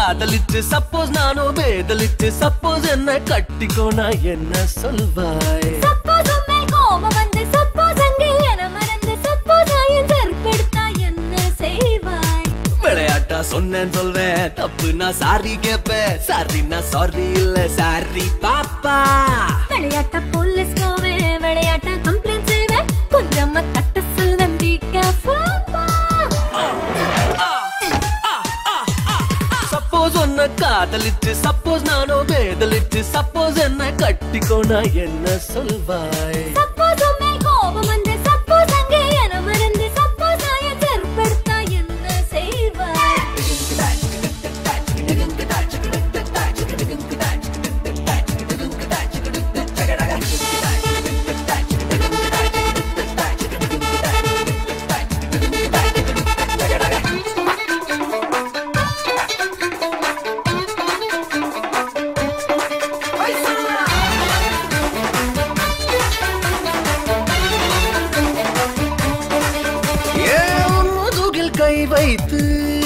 காதலிச்சு சப்போஸ் நானும் வேதலிச்சு சப்போஸ் என்ன கட்டிக்கோனா என்ன சொல்வாய் சப்போஸ் உண்மையில் கோபம் வந்து சப்போஸ் அங்கே என மறந்து சப்போஸ் ஆயின் செருப்பெடுத்தா என்ன செய்வாய் விளையாட்டா சொன்னேன் சொல்வேன் தப்பு நான் சாரி கேப்பேன் சாரி நான் சாரி இல்ல சாரி பாப்பா விளையாட்ட போலீஸ் போவேன் விளையாட்ட கம்ப்ளைண்ட் செய்வேன் கொஞ்சமா தட்ட சொல்வேன் பி கேர்ஃபுல் சப்போஸ் உன்னை காதலிச்சு சப்போஸ் நானும் வேதலிச்சு சப்போஸ் என்ன கட்டிக்கோனா என்ன சொல்வாய் சப்போஸ் உண்மையில் கோபம் வந்து சப்போஸ் அங்கே என மறந்து சப்போஸ் ஆயின் செருப்பெடுத்தா என்ன செய்வாய் ஏன் உன் முதுகில் கை வைத்து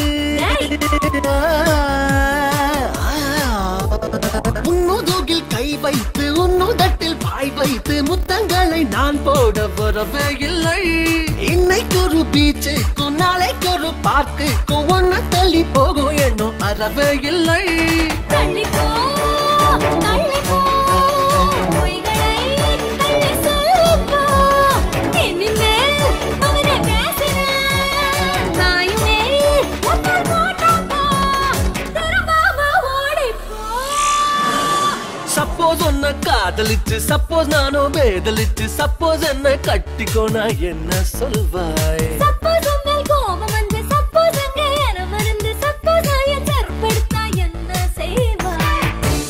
உன் முதுகில் கை வைத்து உன் உதட்டில் பாய் வைத்து முத்தங்களை நான் போட வரவே இல்லை இன்னைக்கு ஒரு பீச்சுக்கும் நாளைக்கு ஒரு பார்க்குக்கும் ஒன்ன தள்ளி போகும் என்னும் அறவே இல்லை தள்ளிப்போ தள்ளிப்போ பொய்களை தள்ளி சொல்லிப்போ இனிமேல் அவனை பேசினேன் நாயுமே ஒத்தர் போட்டாப்போ திரும்பாம ஓடிப்போ சப்போஸ் உன்னை காதலிச்சு சப்போஸ் நானும் வேதலிச்சு சப்போஸ் என்ன கட்டிக்கோனா என்ன சொல்வாய் சப்போஸ் உங்கள் கோபம் வந்து சப்போஸ் அங்கே என மறந்து சப்போஸ் ஆயின் செருப்பெடுத்தா என்ன செய்வாய்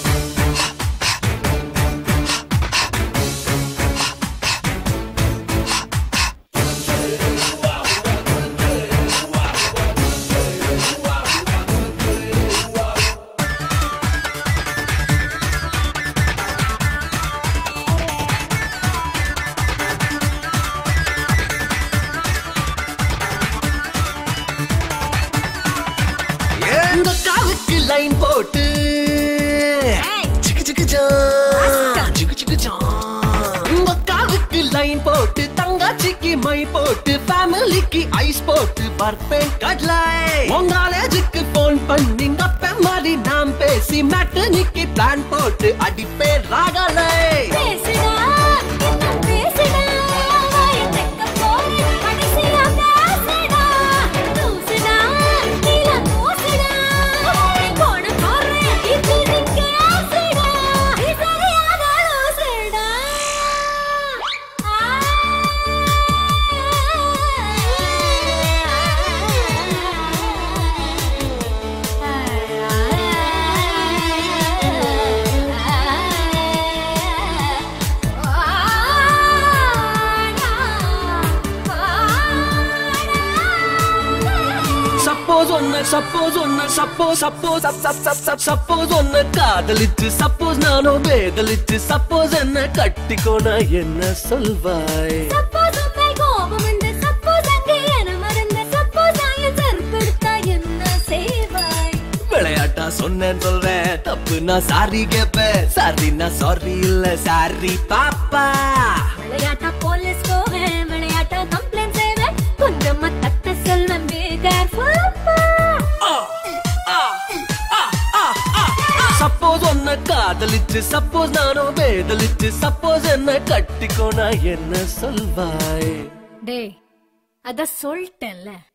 எங்க காலுக்கு லைன் போட்டு சிக்கு சிக்கு ஜா, சிக்கு சிக்கு ஜா. உங்க காலுக்கு லைன் போட்டு தங்காச்சிக்கு மை போட்டு ஃபேமிலிக்கு ஐஸ் போட்டு பர்பேன் கடலை உங்க காலேஜுக்கு போன் பண்ணி அப்ப மாதிரி நாம் பேசி மேட்டனிக்கு பிளான் போட்டு அடிப்பேன் ராகலை பேசுடா இன்னும் பேசுடா வாயை தெக்க போறேன் கடைசியா பேசுடா தூசுடா கீழ தூசுடா போட போறேன் இது நீ கேசுடா இது சரியாக லூசுடா சப்போஸ் ஒன்னு சப்போஸ் ஒன்னு சப்போஸ் சப்போஸ் சப்போஸ் ஒன்னு காதலிச்சு சப்போஸ் நானும் வேதலிச்சு சப்போஸ் என்ன கட்டிக்கோனா என்ன சொல்வாய் சப்போஸ் உங்கள் கோபம் வந்து சப்போஸ் அங்கே என மறந்து சப்போஸ் ஆயின் செருப்பெடுத்தா என்ன செய்வாய் விளையாட்டா சொன்னேன் சொல்றேன் தப்பு நான் சாரி கேப்பேன் சாரி நான் சாரி இல்ல சாரி பாப்பா விளையாட்டா போலீஸ் போவேன் விளையாட்டா கம்ப்ளைண்ட் செய்வேன் கொஞ்சமா தட்ட சொல்வேன் பி கேர்ஃபுல் சப்போஸ் ஒன்ன காதலிச்சு சப்போஸ் நானும் வேதலிச்சு சப்போஸ் என்ன கட்டிக்கோனா என்ன சொல்வாய் டேய் அத சொல்லிட்டேன்ல